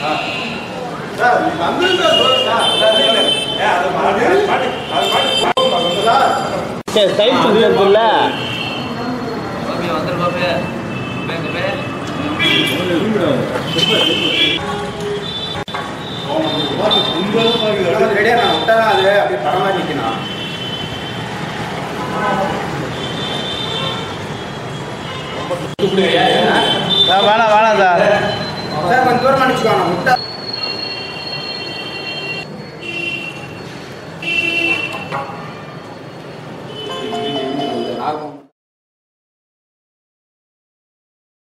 சரி டைம் இருக்குல்ல கோபி வந்துரு கோபி கோபி கோபி ரெடியா நான் விட்டா அது அப்படியே படமா நிக்கணும் வேணாம் வேணாம் சார் சார் கொஞ்சம் தூரம் நினைச்சுக்கோ நான் விட்டா